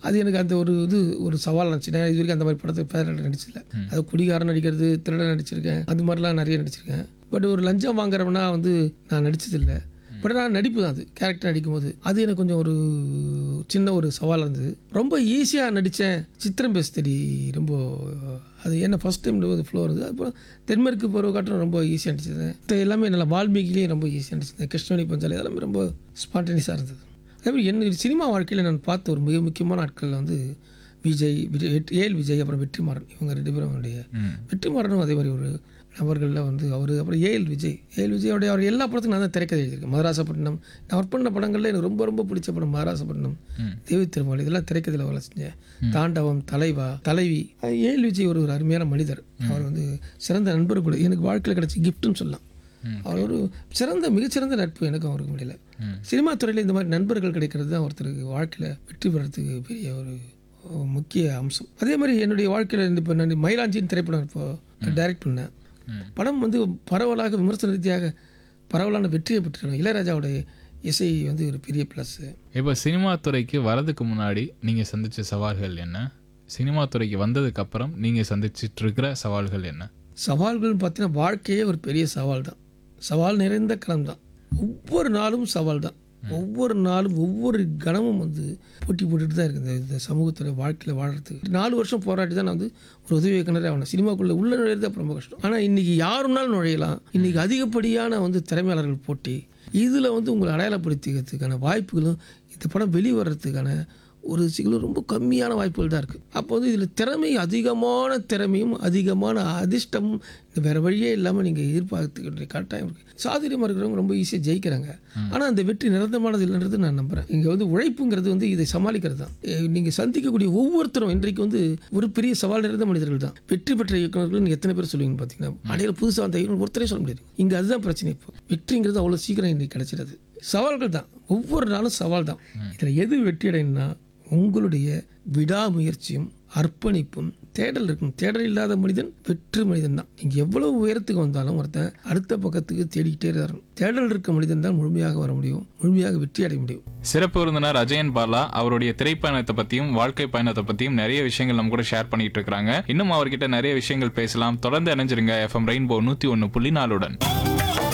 அது எனக்கு அந்த ஒரு இது ஒரு சவால் இருந்துச்சு நான் இது வரைக்கும் அந்த மாதிரி படத்துக்கு பேர் நடிச்சதில்ல அது குடிகாரன் நடிக்கிறது திருடன் நடிச்சிருக்கேன் அது மாதிரிலாம் நிறைய நடிச்சிருக்கேன் பட் ஒரு லஞ்சம் வாங்குறவனா வந்து நான் நடிச்சதில்லை பட் நான் நடிப்பு தான் அது கேரக்டர் நடிக்கும்போது அது எனக்கு கொஞ்சம் ஒரு சின்ன ஒரு சவால் இருந்தது ரொம்ப ஈஸியாக நடித்தேன் சித்திரம் பேசுதடி ரொம்ப அது என்ன ஃபஸ்ட் டைம் ஃப்ளோ இருந்தது அப்புறம் தென்மேற்கு பருவ காட்டும் ரொம்ப ஈஸியாக நடிச்சிருந்தேன் மத்த எல்லாமே நல்லா வால்மீகிலேயே ரொம்ப ஈஸியாக நடிச்சிருந்தேன் கிருஷ்ணனி பஞ்சாலி அதெல்லாமே ரொம்ப ஸ்பான்டேனியஸாக இருந்தது அதே மாதிரி என்னுடைய சினிமா வாழ்க்கையில் நான் பார்த்த ஒரு மிக முக்கியமான ஆட்களில் வந்து விஜய் விஜய் வெற்றி- ஏஎல் விஜய் அப்புறம் வெற்றிமாறன் இவங்க ரெண்டு பேரும் அவருடைய வெற்றிமாறனும் அதே மாதிரி ஒரு நபர்களில் வந்து அவர் அப்புறம் ஏஎல் விஜய் ஏஎல் விஜயோடைய அவர் எல்லா படத்துக்கும் நான் தான் திரைக்கதை எழுதியிருக்கேன் மதராசப்பட்டினம் நான் ஒர்க் பண்ண படங்களில் எனக்கு ரொம்ப ரொம்ப பிடிச்ச படம் மதராசப்பட்டினம் தேவி திருமலை இதெல்லாம் திரைக்கதையில் வேலை செஞ்சேன் தாண்டவம் தலைவா தலைவி ஏஎல் விஜய் ஒரு ஒரு அருமையான மனிதர் அவர் வந்து சிறந்த நண்பர் கூட எனக்கு வாழ்க்கையில் கிடைச்ச கிஃப்ட்னு சொல்லலாம் அவர் ஒரு சிறந்த மிகச்சிறந்த நட்பு எனக்கும் அவருக்கு முடியல சினிமா துறையில் இந்த மாதிரி நண்பர்கள் கிடைக்கிறது தான் ஒருத்தருக்கு வாழ்க்கையில் வெற்றி பெறத்துக்கு பெரிய ஒரு ஒரு முக்கிய அம்சம் அதே மாதிரி என்னுடைய வாழ்க்கையில் இப்போ நான் மயிலாஞ்சின்னு திரைப்படம் இப்போ டைரக்ட் பண்ணேன் படம் வந்து பரவலாக விமர்சன ரீதியாக பரவலான வெற்றியை பெற்றிருக்கோம் இளையராஜாவுடைய இசை வந்து ஒரு பெரிய ப்ளஸ்ஸு இப்போ சினிமா துறைக்கு வரதுக்கு முன்னாடி நீங்கள் சந்திச்ச சவால்கள் என்ன சினிமா துறைக்கு வந்ததுக்கு அப்புறம் நீங்கள் சந்திச்சிட்டு இருக்கிற சவால்கள் என்ன சவால்கள்னு பார்த்தீங்கன்னா வாழ்க்கையே ஒரு பெரிய சவால் தான் சவால் நிறைந்த களம் தான் ஒவ்வொரு நாளும் சவால் தான் ஒவ்வொரு நாளும் ஒவ்வொரு கணமும் வந்து போட்டி போட்டுட்டு தான் இருக்குது இந்த- இந்த சமூகத்தில் வாழ்க்கையில் வாழறதுக்கு நாலு வருஷம் போராட்டி தான் நான் வந்து ஒரு உதவி இயக்குனரே ஆகணும் சினிமாக்குள்ளே உள்ள நுழையிறது அப்போ ரொம்ப கஷ்டம் ஆனால் இன்றைக்கி யாருனாலும் நுழையலாம் இன்றைக்கி அதிகப்படியான வந்து திறமையாளர்கள் போட்டி இதில் வந்து உங்களை அடையாளப்படுத்திக்கிறதுக்கான வாய்ப்புகளும் இந்த படம் வெளிவரத்துக்கான ஒரு சிக்கலும் ரொம்ப கம்மியான வாய்ப்புகள் தான் இருக்குது அப்போ வந்து இதில் திறமை அதிகமான திறமையும் அதிகமான அதிர்ஷ்டமும் இந்த வேறு வழியே இல்லாமல் நீங்கள் எதிர்பார்த்துக்கிற கட்டாயம் இருக்குது சாதுரியமாக இருக்கிறவங்க ரொம்ப ஈஸியாக ஜெயிக்கிறாங்க ஆனால் அந்த வெற்றி நிரந்தரமானது இல்லைன்றது நான் நம்புகிறேன் இங்கே வந்து உழைப்புங்கிறது வந்து இதை சமாளிக்கிறது தான் நீங்கள் சந்திக்கக்கூடிய ஒவ்வொருத்தரும் இன்றைக்கு வந்து ஒரு பெரிய சவால் நிறைந்த மனிதர்கள் தான் வெற்றி பெற்ற இயக்குநர்கள் நீங்கள் எத்தனை பேர் சொல்லுவீங்கன்னு பார்த்தீங்கன்னா அடையில புதுசாக வந்த இயக்குனர் ஒருத்தரே சொல்ல முடியாது இங்கே அதுதான் பிரச்சனை இப்போ வெற்றிங்கிறது அவ்வளோ சீக்கிரம் இன்னைக்கு கிடைச்சிடாது சவால்கள் தான் ஒவ்வொரு நாளும் சவால் தான் இதில் எது வெற்றி அடையணும்னா உங்களுடைய விடாமுயற்சியும் அர்ப்பணிப்பும் தேடல் இருக்கும் தேடல் இல்லாத மனிதன் வெற்று மனிதன் தான் நீங்கள் எவ்வளவு உயரத்துக்கு வந்தாலும் ஒருத்தன் அடுத்த பக்கத்துக்கு தேடிக்கிட்டே இருக்கணும் தேடல் இருக்க மனிதன் தான் முழுமையாக வர முடியும் முழுமையாக வெற்றி அடைய முடியும் சிறப்பு விருந்தினர் அஜயன் பாலா அவருடைய திரைப்பயணத்தை பத்தியும் வாழ்க்கை பயணத்தை பத்தியும் நிறைய விஷயங்கள் நம்ம கூட ஷேர் பண்ணிட்டு இருக்காங்க இன்னும் அவர்கிட்ட நிறைய விஷயங்கள் பேசலாம் தொடர்ந்து இணைஞ்சிருங்க எஃப்எம் ரெயின்போ நூத்தி ஒன்னு புள்ளி நாலுடன்